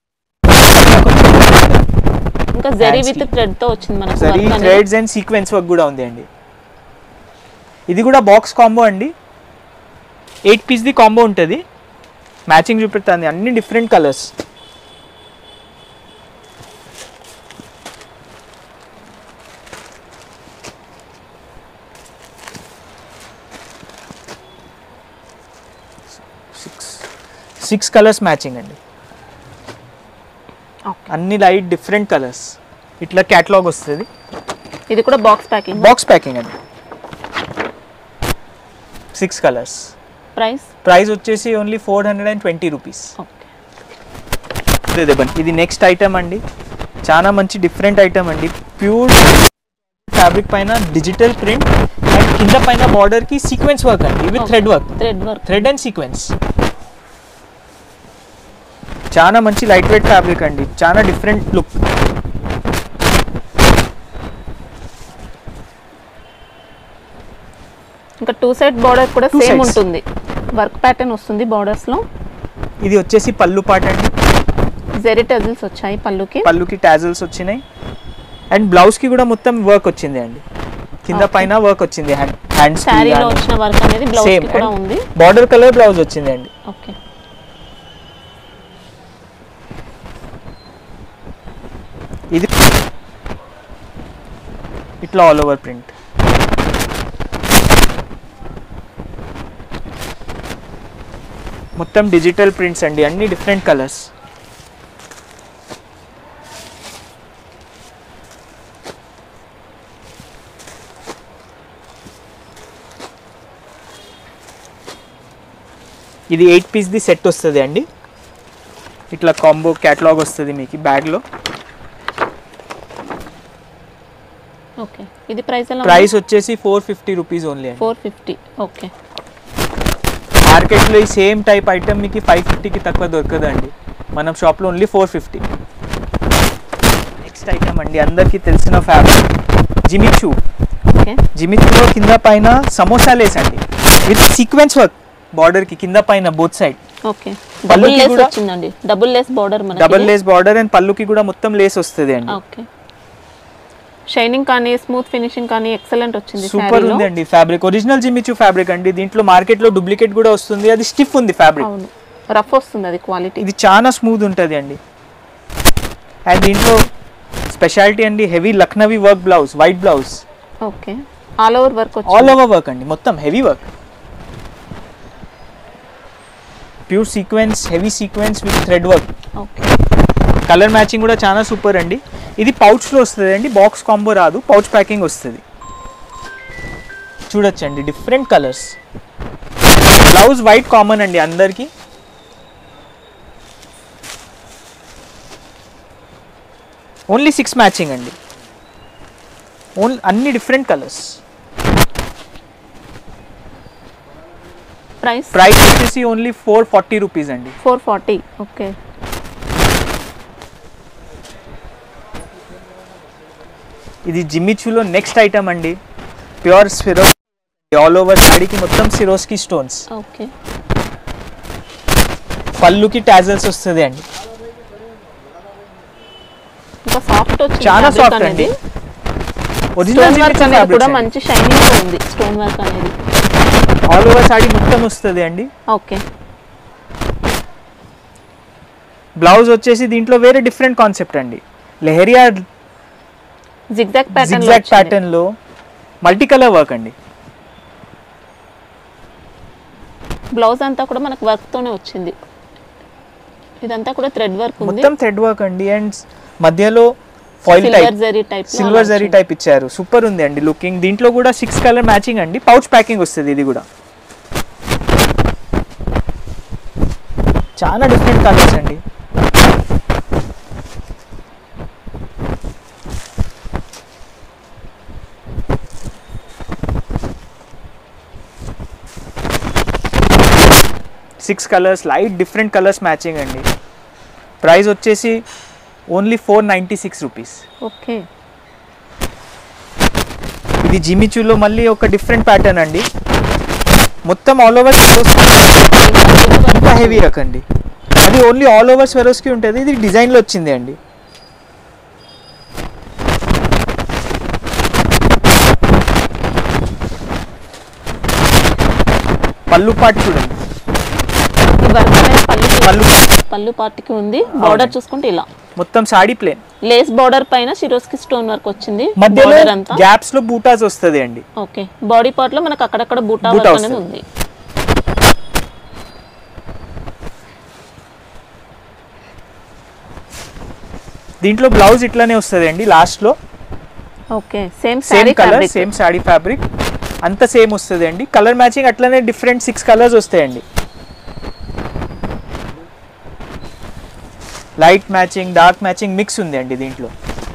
ఇంకా జరీ విత్ Fancy. థ్రెడ్ తో వచ్చింది మనకు జరీ వర్క్ అనేది థ్రెడ్స్ అండ్ సీక్వెన్స్ వర్క్ కూడా ఉంది అండి ఇది కూడా బాక్స్ కాంబో అండి ఎయిట్ పీస్ది కాంబో ఉంటుంది మ్యాచింగ్ చూపెడుతుంది అన్ని different colours six six colours matching అండి Okay. అన్ని లైట్ డిఫరెంట్ కలర్స్ ఇట్లా క్యాటలాగ్ వస్తుంది ఇది కూడా బాక్స్ ప్యాకింగ్ బాక్స్ ప్యాకింగ్ అండి సిక్స్ కలర్స్ ప్రైస్ ప్రైస్ వచ్చేసి only four hundred and twenty rupees okay ఇది నెక్స్ట్ ఐటమ్ అండి చాలా మంచి డిఫరెంట్ ఐటమ్ అండి ప్యూర్ ఫ్యాబ్రిక్ పైన డిజిటల్ ప్రింట్ అండ్ కింద పైన బార్డర్ కి సీక్వెన్స్ వర్క్ అండి with thread work thread work thread and sequence చాలా మంచి లైట్ వెయిట్ ఫ్యాబ్రిక్ అండి చాలా డిఫరెంట్ లుక్ ఇంకా టూ సైడ్ బార్డర్ కూడా Two సేమ్ sides. ఉంటుంది వర్క్ ప్యాటర్న్ వస్తుంది బార్డర్స్ లో ఇది వచ్చేసి పళ్ళు పాట అండి జెరీ టజిల్స్ వచ్చాయి పళ్ళుకి పళ్ళుకి టాజల్స్ వచ్చినాయి అండ్ బ్లౌజ్కి కూడా మొత్తం వర్క్ వచ్చింది అండి కింద Okay. పైన వర్క్ వచ్చింది హ్యాండ్ హ్యాండ్స్ శారీలో వచ్చిన వర్క్ అనేది బ్లౌజ్ సేమ్ కి కూడా ఉంది బార్డర్ కలర్ బ్లౌజ్ వచ్చింది అండి ఓకే ఇది ఇట్లా ఆల్ ఓవర్ ప్రింట్ మొత్తం డిజిటల్ ప్రింట్స్ అండి అన్ని డిఫరెంట్ కలర్స్ ఇది ఎయిట్ పీస్ది సెట్ వస్తుంది అండి ఇట్లా కాంబో క్యాటలాగ్ వస్తుంది మీకు బ్యాగ్లో ఓకే ఇది ప్రైస్ ఎలా ప్రైస్ వచ్చేసి ఫోర్ ఫిఫ్టీ రూపీస్ ఓన్లీ అండి ఫోర్ ఫిఫ్టీ ఓకే మార్కెట్లో ఈ సేమ్ టైప్ ఐటమ్ మీకు ఫైవ్ ఫిఫ్టీకి తక్కువ దొరకదండి మనం షాప్లో only four fifty next item అండి అందరికీ తెలిసిన ఫ్యాబ్రిక్ జిమిచూ ఓకే జిమిచూలో కింద పైన సమోసా లేస్ అండి విత్ సీక్వెన్స్ వర్క్ బార్డర్కి కింద పైన బోత్ సైడ్ ఓకే డబుల్ పళ్ళుకి లేస్ కూడా- వచ్చిందండి డబుల్ లేస్ బార్డర్ మనకి డబల్ లేస్ బార్డర్ అండ్ పళ్ళుకి కూడా మొత్తం లేస్ వస్తుంది అండి ఓకే షైనింగ్ కానీ స్మూత్ ఫినిషింగ్ కానీ ఎక్సలెంట్ వచ్చింది సూపర్ శారీలో ఉంది అండి ఫ్యాబ్రిక్ ఒరిజినల్ జిమిచూ ఫ్యాబ్రిక్ అండి దీంట్లో మార్కెట్లో డూప్లికేట్ కూడా వస్తుంది అది స్టిఫ్ ఉంది ఫ్యాబ్రిక్ అవును రఫ్ వస్తుంది అది క్వాలిటీ ఇది చాలా స్మూత్ ఉంటుంది అండి అండ్ దీంట్లో స్పెషాలిటీ అండి heavy Lucknowi work blouse white blouse okay all over work all వచ్చింది ఓవర్ వర్క్ అండి మొత్తం heavy work pure sequence heavy sequence with thread work okay colour matching కూడా చాలా సూపర్ అండి ఇది పౌచ్లో వస్తుంది అండి బాక్స్ కాంబో రాదు పౌచ్ ప్యాకింగ్ వస్తుంది చూడొచ్చండి different colours blouse white common అండి అందరికీ ఓన్లీ సిక్స్ మ్యాచింగ్ అండి ఓన్లీ అన్ని డిఫరెంట్ కలర్స్ ప్రైస్ ప్రైస్ వచ్చేసి ఓన్లీ ఫోర్ ఫార్టీ రూపీస్ అండి ఫోర్ ఫార్టీ ఓకే ఇది జిమ్మిచూలో నెక్స్ట్ ఐటమ్ అండి ప్యూర్ సిరోస్ ఆల్ ఓవర్ శాడీకి మొత్తం సిరోస్కి స్టోన్స్ ఓకే పళ్ళుకి టాజల్స్ వస్తుంది అండి ఇంకా సాఫ్ట్ వచ్చింది చాలా fabric సాఫ్ట్ అండి అనేది ఒరిజినల్ స్టోన్ వర్క్ అనేది కూడా మంచి షైనింగ్ తో ఉంది స్టోన్ వర్క్ అనేది ఆల్ ఓవర్ శాడీ మొత్తం వస్తుంది అండి ఓకే బ్లౌజ్ వచ్చేసి దీంట్లో వేరే డిఫరెంట్ కాన్సెప్ట్ అండి leheriya zigzag pattern zigzag pattern లో మల్టీ కలర్ వర్క్ అండి బ్లౌజ్ అంతా కూడా మనకు వర్క్ తోనే వచ్చింది ఇదంతా కూడా థ్రెడ్ వర్క్ ఉంది మొత్తం థ్రెడ్ వర్క్ అండి అండ్ మధ్యలో foil silver type zari type silver zari type ఇచ్చారు సూపర్ ఉంది అండి లుకింగ్ దీంట్లో కూడా సిక్స్ కలర్ మ్యాచింగ్ అండి పౌచ్ ప్యాకింగ్ వస్తుంది ఇది కూడా చాలా డిఫరెంట్ కలర్స్ అండి six colours light different colours matching అండి ప్రైస్ వచ్చేసి only four ninety six rupees okay ఇది జిమిచూలో మళ్ళీ ఒక డిఫరెంట్ ప్యాటర్న్ అండి మొత్తం ఆల్ ఓవర్ ఇంకా హెవీ రకండి అది ఓన్లీ ఆల్ ఓవర్ స్వెరోస్కి ఉంటుంది ఇది డిజైన్లో వచ్చింది అండి పళ్ళు పాటు చూడండి ఈ వర్క్ అనేది పళ్ళు పళ్ళు పళ్ళు పార్టీకి ఉంది బార్డర్ చూసుకుంటే ఇలా మొత్తం సాడీ ప్లేన్ లేస్ బార్డర్ పైన సిరోస్ కి స్టోన్ వర్క్ వచ్చింది మధ్యలో బార్డర్ అంతా గ్యాప్స్ లో బూటాస్ వస్తుంది అండి ఓకే బాడీ పార్ట్ లో మనకు అక్కడక్కడ బూటా బూటా వర్క్ అనేది వస్తుంది. ఉంది దీంట్లో బ్లౌజ్ ఇట్లానే వస్తుంది అండి లాస్ట్ లో okay same same sari colour fabric same sari fabric అంత సేమ్ వస్తుంది అండి కలర్ మ్యాచింగ్ అట్లనే డిఫరెంట్ సిక్స్ కలర్స్ వస్తాయండి light matching dark matching mix ఉంది అండి దీంట్లో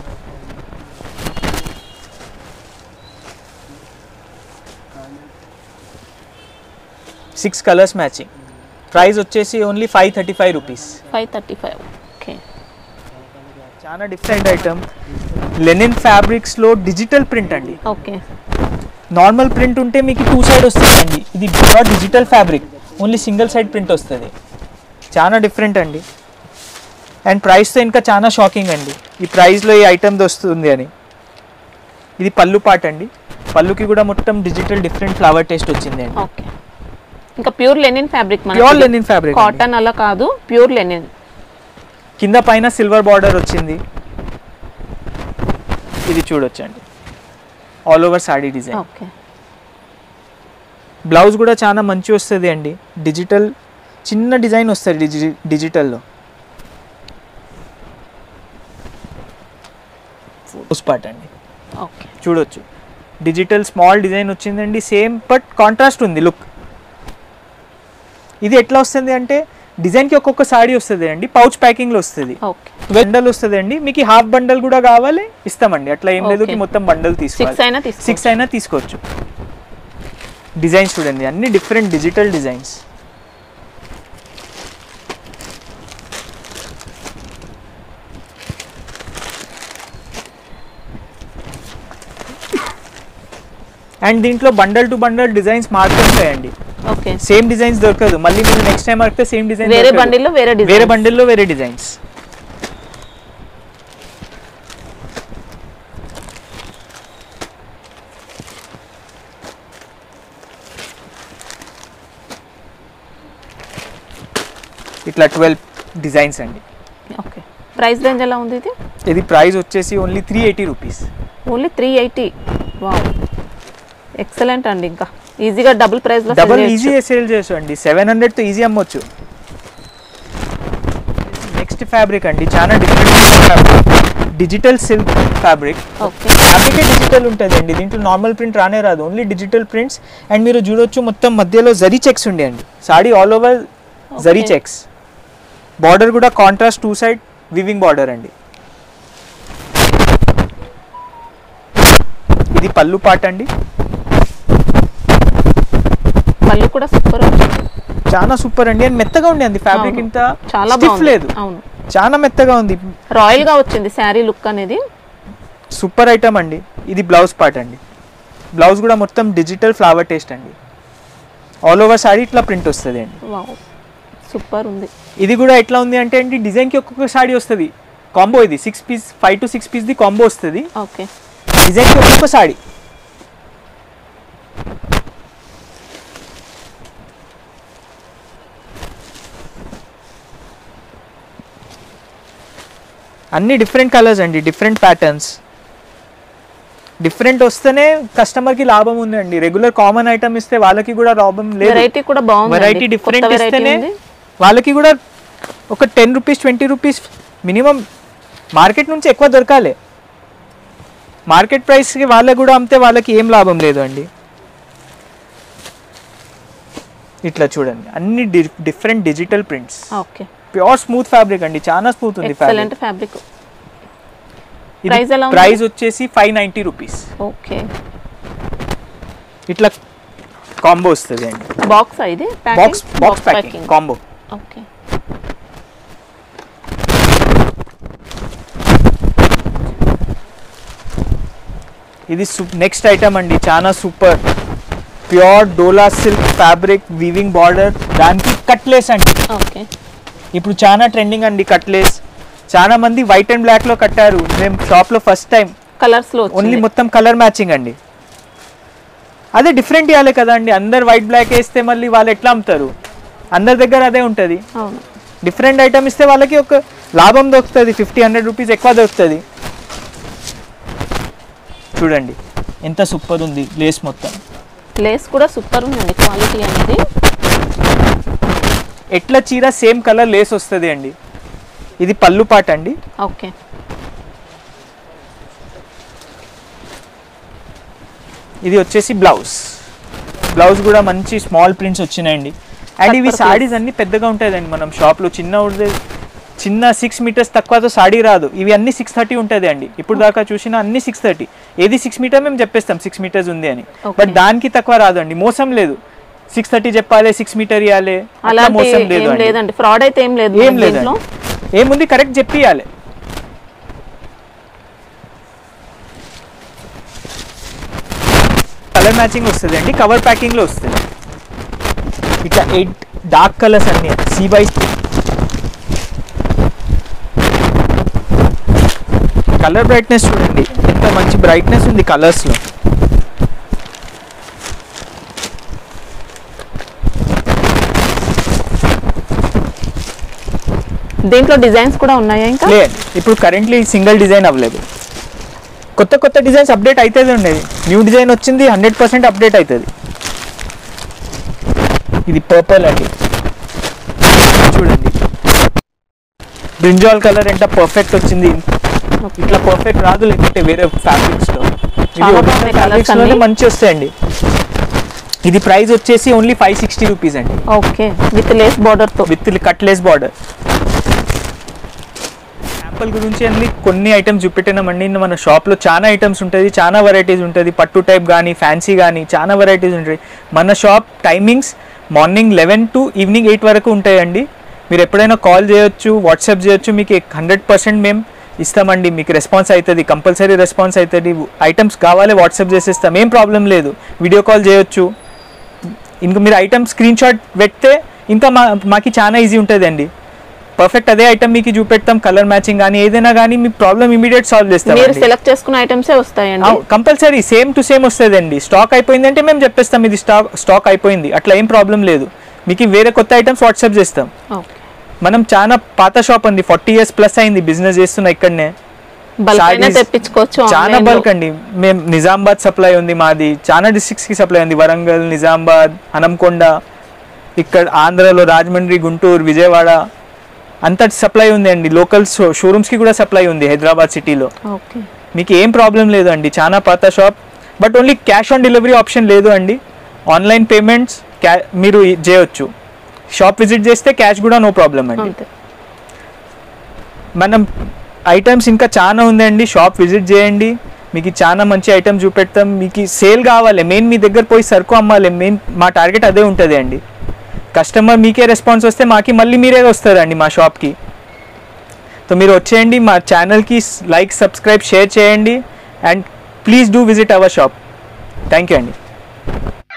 సిక్స్ కలర్స్ మ్యాచింగ్ ప్రైస్ వచ్చేసి only five thirty five rupees five thirty five okay చాలా డిఫరెంట్ ఐటమ్ లెనిన్ ఫ్యాబ్రిక్స్లో డిజిటల్ ప్రింట్ అండి ఓకే నార్మల్ ప్రింట్ ఉంటే మీకు టూ సైడ్ వస్తుందండి ఇది pure digital fabric only single side print వస్తుంది చాలా డిఫరెంట్ అండి అండ్ ప్రైస్తో ఇంకా చాలా షాకింగ్ అండి ఈ ప్రైస్లో ఈ ఐటమ్ వస్తుంది అని ఇది పళ్ళు పాట అండి పళ్ళుకి కూడా మొత్తం డిజిటల్ డిఫరెంట్ ఫ్లవర్ టేస్ట్ వచ్చింది అండి ఓకే ఇంకా pure linen fabric pure linen fabric cotton అలా కాదు ప్యూర్ లెనిన్ కింద పైన సిల్వర్ బార్డర్ వచ్చింది ఇది చూడొచ్చండి all over sari design okay blouse కూడా చాలా మంచి వస్తుంది అండి డిజిటల్ చిన్న డిజైన్ వస్తుంది డిజి డిజిటల్లో పార్ట్ అండి ఓకే చూడొచ్చు డిజిటల్ స్మాల్ డిజైన్ వచ్చిందండి సేమ్ బట్ కాంట్రాస్ట్ ఉంది లుక్ ఇది ఎట్లా వస్తుంది అంటే డిజైన్కి ఒక్కొక్క సాడీ వస్తుంది అండి పౌచ్ ప్యాకింగ్లో వస్తుంది ఓకే బండల్ వస్తుంది అండి మీకు హాఫ్ బండల్ కూడా కావాలి ఇస్తామండి అట్లా ఏం లేదు Okay. కి మొత్తం బండల్ సిక్స్ తీసుకోవాలి అయినా తీసుకో సిక్స్ అయినా తీసుకోవచ్చు డిజైన్స్ చూడండి అన్ని డిఫరెంట్ డిజిటల్ డిజైన్స్ అండ్ దీంట్లో బండల్ టు బండల్ డిజైన్స్ మారుతుంటాయండి ఓకే సేమ్ డిజైన్స్ దొరకదు మళ్ళీ మీరు నెక్స్ట్ టైం అడిగితే సేమ్ డిజైన్ వేరే బండిల్లో వేరే వేరే డిజైన్ బండిల్లో వేరే డిజైన్స్ ఇట్లా ట్వెల్వ్ డిజైన్స్ అండి ఓకే ప్రైస్ రేంజ్ ఎలా ఉంది ఇది ఇది ప్రైస్ వచ్చేసి only three eighty rupees only three eighty wow excellent అండి ఇంకా ఈజీగా డబుల్ ప్రైస్ లో డబల్ ఈజీ సేల్ చేసు అండి సెవెన్ హండ్రెడ్తో ఈజీ అమ్మొచ్చు నెక్స్ట్ ఫ్యాబ్రిక్ అండి చాలా different digital silk fabric okay ఫ్యాబ్రికే డిజిటల్ ఉంటుంది అండి దీంట్లో నార్మల్ ప్రింట్ రానే రాదు ఓన్లీ డిజిటల్ ప్రింట్స్ అండ్ మీరు చూడొచ్చు మొత్తం మధ్యలో జరీ చెక్స్ ఉండే అండి sari all over zari Okay. Checks border కూడా contrast two side weaving border అండి ఇది పళ్ళు పాట అండి పళ్ళు కూడా సూపర్ చాలా సూపర్ అండి అండ్ మెత్తగా ఉండే అండి ఫ్యాబ్రిక్ అవును. ఇంత చాలా stiff బాగుంది లేదు అవును చాలా మెత్తగా ఉంది రాయల్ గా వచ్చింది శారీ లుక్ అనేది సూపర్ ఐటమ్ అండి ఇది బ్లౌజ్ పార్ట్ అండి బ్లౌజ్ కూడా మొత్తం డిజిటల్ ఫ్లవర్ టేస్ట్ అండి ఆల్ ఓవర్ సాడీ ఇట్లా ప్రింట్ వస్తుంది అండి వావ్ సూపర్ ఉంది ఇది కూడా ఎట్లా ఉంది అంటే అండి డిజైన్కి ఒక్కొక్క సాడీ వస్తుంది కాంబో ఇది six piece five to six పీస్ది కాంబో వస్తుంది ఓకే డిజైన్కి ఒక్కొక్క సాడీ అన్ని డిఫరెంట్ కలర్స్ అండి డిఫరెంట్ ప్యాటర్న్స్ డిఫరెంట్ వస్తేనే కస్టమర్కి లాభం ఉందండి రెగ్యులర్ కామన్ ఐటమ్ ఇస్తే వాళ్ళకి కూడా లాభం లేదు వెరైటీ కూడా బాగుంది వెరైటీ డిఫరెంట్ ఇస్తేనే వాళ్ళకి కూడా ఒక ten rupees twenty rupees minimum market నుంచి ఎక్కువ దొరకాలి మార్కెట్ ప్రైస్కి వాళ్ళకి కూడా అమ్మితే వాళ్ళకి ఏం లాభం లేదు అండి ఇట్లా చూడండి అన్ని different digital prints okay pure smooth fabric అండి చాలా స్మూత్ ఉంది ఎక్సలెంట్ ఫ్యాబ్రిక్ ఫ్యాబ్రిక్ Price ఎలా ఉంది? ప్రైస్ వచ్చేసి ఫైవ్ నైంటీ రూపీస్ ఓకే ఇట్లా కాంబో వస్తుంది అండి బాక్స్ ఇది box box packing combo okay ఇది నెక్స్ట్ ఐటమ్ అండి చాలా super pure dola silk fabric weaving border దానికి కట్లేస్ అండి ఓకే ఇప్పుడు చాలా ట్రెండింగ్ అండి కట్లేస్ చాలా మంది వైట్ అండ్ బ్లాక్ లో కట్టారు మేము షాప్ లో ఫస్ట్ టైం కలర్స్ లో ఓన్లీ వచ్చింది మొత్తం కలర్ మ్యాచింగ్ అండి అదే డిఫరెంట్ ఇవ్వాలి కదా అండి అందరు వైట్ బ్లాక్ వేస్తే మళ్ళీ వాళ్ళు ఎట్లా అమ్ముతారు అందరి దగ్గర అదే ఉంటుంది అవును డిఫరెంట్ ఐటమ్ ఇస్తే వాళ్ళకి ఒక లాభం దొరుకుతుంది ఫిఫ్టీ హండ్రెడ్ రూపీస్ ఎక్కువ దొరుకుతుంది చూడండి ఎంత సూపర్ ఉంది లేస్ మొత్తం లేస్ కూడా సూపర్ ఉందండి క్వాలిటీ అనేది ఎట్లా చీర సేమ్ కలర్ లేస్ వస్తుంది అండి ఇది పళ్ళు పాట అండి ఓకే ఇది వచ్చేసి బ్లౌజ్ బ్లౌజ్ కూడా మంచి స్మాల్ ప్రింట్స్ వచ్చినాయండి అండ్ ఇవి Cut per సాడీస్ అన్ని పెద్దగా ఉంటాయండి మనం షాప్లో చిన్న ఉండే చిన్న సిక్స్ మీటర్స్ తక్కువతో సాడీ రాదు ఇవి అన్ని సిక్స్ థర్టీ ఉంటుంది అండి ఇప్పుడు దాకా చూసిన అన్ని సిక్స్ థర్టీ ఏది సిక్స్ మీటర్ మేము చెప్పేస్తాం సిక్స్ మీటర్స్ ఉంది అని Okay. బట్ దానికి తక్కువ రాదు అండి మోసం లేదు సిక్స్ థర్టీ చెప్పాలి సిక్స్ మీటర్ ఇవ్వాలి అట్లా అలాంటి మోసం లేదు ఏం అండి లేదండి ఫ్రాడ్ అయితే ఏం లేదు ఏం మనకి లేదండి దీంట్లో ఏముంది కరెక్ట్ చెప్పియాలి కలర్ మ్యాచింగ్ వస్తుంది అండి కవర్ ప్యాకింగ్ లో వస్తుంది ఇట్లా ఎయిట్ డార్క్ కలర్స్ అన్ని సి బై కలర్ బ్రైట్నెస్ చూడండి ఎంత మంచి బ్రైట్నెస్ ఉంది కలర్స్ లో దీంట్లో డిజైన్స్ కూడా ఉన్నాయా ఇంకా లేదు ఇప్పుడు కరెంట్లీ సింగిల్ డిజైన్ అవ్వలేదు కొత్త కొత్త డిజైన్స్ అప్డేట్ అవుతుంది ఉండేది న్యూ డిజైన్ వచ్చింది హండ్రెడ్ పర్సెంట్ అప్డేట్ అవుతుంది ఇది పర్పుల్ అండి చూడండి బ్రింజాల్ కలర్ ఎంత పర్ఫెక్ట్ వచ్చింది ఇట్లా పర్ఫెక్ట్ రాదు లేకుంటే వేరే ఫ్యాబ్రిక్స్ లో ఇది చాలా ఒరిజినల్ బాగున్నాయి ఫ్యాబ్రిక్స్ colours లోనే అన్ని. మంచి వస్తాయండి ఇది ప్రైస్ వచ్చేసి ఓన్లీ ఫైవ్ సిక్స్టీ రూపీస్ అండి ఓకే విత్ లేస్ బార్డర్ తో విత్ కట్లెస్ బార్డర్ శాంపుల్ గురించి అన్ని కొన్ని ఐటమ్స్ చూపెట్టినామండి మన షాప్లో చాలా ఐటమ్స్ ఉంటుంది చాలా వెరైటీస్ ఉంటుంది పట్టు టైప్ కానీ ఫ్యాన్సీ కానీ చాలా వెరైటీస్ ఉంటాయి మన shop timings morning eleven to evening eight వరకు ఉంటాయండి మీరు ఎప్పుడైనా కాల్ చేయొచ్చు వాట్సాప్ చేయొచ్చు మీకు హండ్రెడ్ పర్సెంట్ మేము ఇస్తామండి మీకు రెస్పాన్స్ అవుతుంది కంపల్సరీ రెస్పాన్స్ అవుతుంది ఐటమ్స్ కావాలి వాట్సాప్ చేసేస్తాం ఏం ప్రాబ్లం లేదు వీడియో కాల్ చేయొచ్చు ఇంకా మీరు ఐటమ్ స్క్రీన్ షాట్ పెడితే ఇంకా మా మాకి చాలా ఈజీ ఉంటుంది అండి పర్ఫెక్ట్ అదే ఐటమ్ మీకు చూపెడతాం కలర్ మ్యాచింగ్ కానీ ఏదైనా కానీ మీ ప్రాబ్లమ్ ఇమీడియట్ సాల్వ్ చేస్తాం మీరు సెలెక్ట్ చేసుకున్న ఐటమ్సే వస్తాయండి కంపల్సరీ సేమ్ టు సేమ్ వస్తుందండి స్టాక్ అయిపోయింది అంటే మేము చెప్పేస్తాం ఇది స్టాక్ స్టాక్ అయిపోయింది అట్లా ఏం ప్రాబ్లం లేదు మీకు వేరే కొత్త ఐటమ్స్ వాట్సాప్ చేస్తాం ఓకే మనం చాలా పాత షాప్ అండి ఫార్టీ ఇయర్స్ ప్లస్ అయింది బిజినెస్ చేస్తున్నా ఇక్కడనే బల్క్ అయినా Sarees తెప్పించుకోవచ్చు చాలా online లో. బల్క్ అండి మేము నిజామాబాద్ సప్లై ఉంది మాది చాలా డిస్ట్రిక్ట్స్ కి సప్లై ఉంది వరంగల్ నిజామాబాద్ హనంకొండ ఇక్కడ ఆంధ్రలో రాజమండ్రి గుంటూరు విజయవాడ అంత సప్లై ఉంది అండి లోకల్ షోరూమ్స్ కి కూడా సప్లై ఉంది హైదరాబాద్ సిటీలో ఓకే మీకు ఏం ప్రాబ్లం లేదు అండి చాలా పాత shop but only cash on delivery option లేదు అండి ఆన్లైన్ పేమెంట్స్ క్యా మీరు ఇ- చేయొచ్చు షాప్ విజిట్ చేస్తే క్యాష్ కూడా నో ప్రాబ్లం అండి అంతే మనం ఐటమ్స్ ఇంకా చాలా ఉందండి షాప్ విజిట్ చేయండి మీకు చాలా మంచి ఐటమ్ చూపెడతాం మీకు సేల్ కావాలి మెయిన్ మీ దగ్గర పోయి సరుకు అమ్మాలి మెయిన్ మా టార్గెట్ అదే ఉంటుంది అండి కస్టమర్ మీకే రెస్పాన్స్ వస్తే మాకి మళ్ళీ మీరే వస్తారండి మా షాప్కి సో మీరు వచ్చేయండి మా ఛానల్కి లైక్ సబ్స్క్రైబ్ షేర్ చేయండి and please do visit our shop thank you అండి